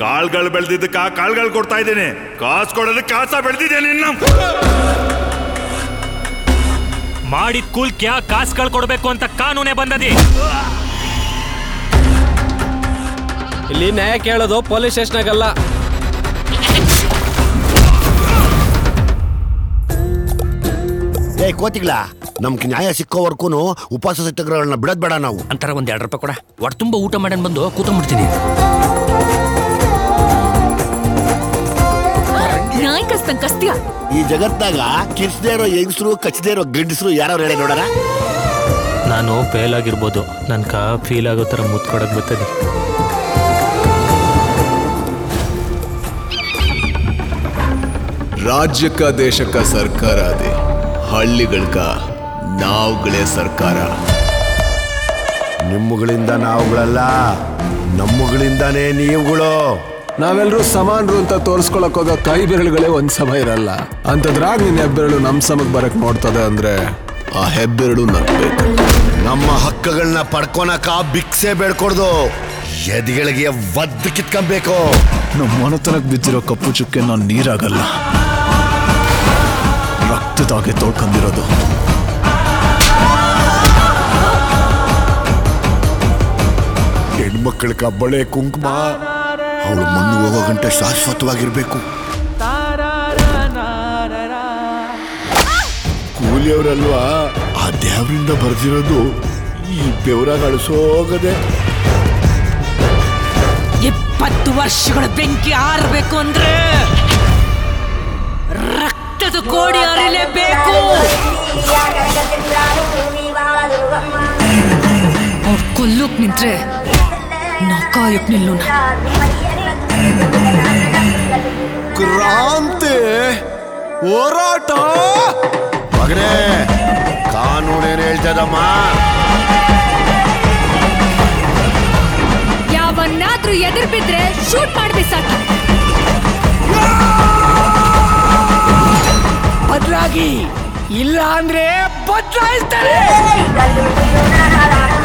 ಕಾಳ್ಗಳು ಬೆಳೆದಿದ್ದಕ್ಕ ಕಾಳ್ಗಳು ಕೊಡ್ತಾ ಇದ್ದೀನಿ ಕಾಸು ಕೊಡೋದಕ್ಕೆ ಕಾಸ ಬೆಳೆದಿದ್ದೇನೆ ಇನ್ನು ಮಾಡಿದ ಕೂಲ್ಕ್ಯಾ ಕಾಸುಗಳು ಕೊಡ್ಬೇಕು ಅಂತ ಕಾನೂನೇ ಬಂದದಿ ಇಲ್ಲಿ ನ್ಯಾಯ ಕೇಳೋದು ಪೊಲೀಸ್ ಸ್ಟೇಷನಾಗಲ್ಲ ಏ ಕೋತಿಗ್ಲಾ ನಮ್ಗೆ ನ್ಯಾಯ ಸಿಕ್ಕೋವರ್ಗೂ ಉಪವಾಸ ಸತ್ಯಾಗ್ರಹಗಳನ್ನ ಬಿಡೋದ್ ಬೇಡ ನಾವು ಅಂತಾರ ಒಂದ್ ಎರಡು ರೂಪಾಯಿ ಕೊಡ ಒಟ್ಟು ತುಂಬ ಊಟ ಮಾಡನ್ ಬಂದು ಕೂತ್ಕೊಂಡ್ಬಿಡ್ತೀನಿ ನಾಯಿ ಕಸ್ತಂಗ್ ಕಸ್ತೀಯ ಈ ಜಗತ್ನಾಗ ಕಿರ್ಚದೇ ಇರೋ ಹೆಂಗಸರು ಕಚ್ಚದೇ ಇರೋ ಗಂಡಸರು ಯಾರು ಹೇಳಿ ನೋಡೋಣ ನಾನು ಫೇಲ್ ಆಗಿರ್ಬೋದು ನನ್ಕ ಫೀಲ್ ಆಗೋ ಥರ ಮುತ್ಕೊಡಕ್ ಬರ್ತದೆ ರಾಜ್ಯಕ್ಕ ದೇಶಕ್ಕ ಸರ್ಕಾರ ಅದೇ ಹಳ್ಳಿಗಳ್ಕ ನಾವುಗಳೇ ಸರ್ಕಾರ ನಿಮ್ಮಗಳಿಂದ ನಾವುಗಳಲ್ಲ ನಮ್ಮಗಳಿಂದಾನೇ ನೀವುಗಳು ನಾವೆಲ್ಲರೂ ಸಮಾನರು ಅಂತ ತೋರಿಸ್ಕೊಳಕ್ ಹೋಗೋ ಕೈ ಬೆರಳುಗಳೇ ಒಂದ್ ಸಮ ಇರಲ್ಲ ಅಂತದ್ರಾಗ ನಿನ್ ಹೆಬ್ಬೆರಳು ನಮ್ ಸಮಕ್ ಬರಕ್ ನೋಡ್ತದೆ ಅಂದ್ರೆ ಆ ಹೆಬ್ಬೆರಳು ನಗ್ಬೇಕು ನಮ್ಮ ಹಕ್ಕುಗಳನ್ನ ಪಡ್ಕೊನಕ ಭಿಕ್ಷೆ ಬೇಡ್ಕೊಡ್ದು ಎದಿಗಳಿಗೆ ಒದ್ದು ಕಿತ್ಕೊಬೇಕು ನಮ್ಮ ಮನತನಕ್ ಬಿದ್ದಿರೋ ಕಪ್ಪು ಚುಕ್ಕೆ ನಾನು ನೀರಾಗಲ್ಲ ರಕ್ತದಾಗೆ ತೊಳ್ಕೊಂಡಿರೋದು ಹೆಣ್ಮಕ್ಳ ಬಳೆ ಕುಂಕುಮ ಅವಳು ಮಣ್ಣು ಹೋಗೋ ಗಂಟೆ ಶಾಶ್ವತವಾಗಿರ್ಬೇಕು ಕೂಲಿಯವರಲ್ವಾ ಆ ದೇವರಿಂದ ಬರ್ದಿರೋದು ಈ ಬೆವರಾಗ ಅಳಿಸೋಗದೆ ಇಪ್ಪತ್ತು ವರ್ಷಗಳ ಬೆಂಕಿ ಆರ್ಬೇಕು ಅಂದ್ರೆ ರಕ್ತದ ಕೋಡಿ ಅರಿಲೇಬೇಕು ಅವ್ರ್ ಕೊಲ್ಲೋಕ್ ನಿಂತ್ರೆ ನಾವ್ ಕಾಯಕ್ ನಿಲ್ಲೋಣ ಕ್ರಾಂತಿ ಹೋರಾಟ ಮಗನೇ ಕಾನೂನೇನು ಹೇಳ್ತದಮ್ಮ ಯಾವನ್ನಾದ್ರೂ ಎದುರು ಬಿದ್ರೆ ಶೂಟ್ ಮಾಡ್ಬಿ ಸಾಕು ಬದ್ಲಾಗಿ ಇಲ್ಲ ಅಂದ್ರೆ ಬದಲಾಯಿಸ್ತಾರೆ ಗಲ್ಲು ಗುಲ್ಲು ನಾನಾದ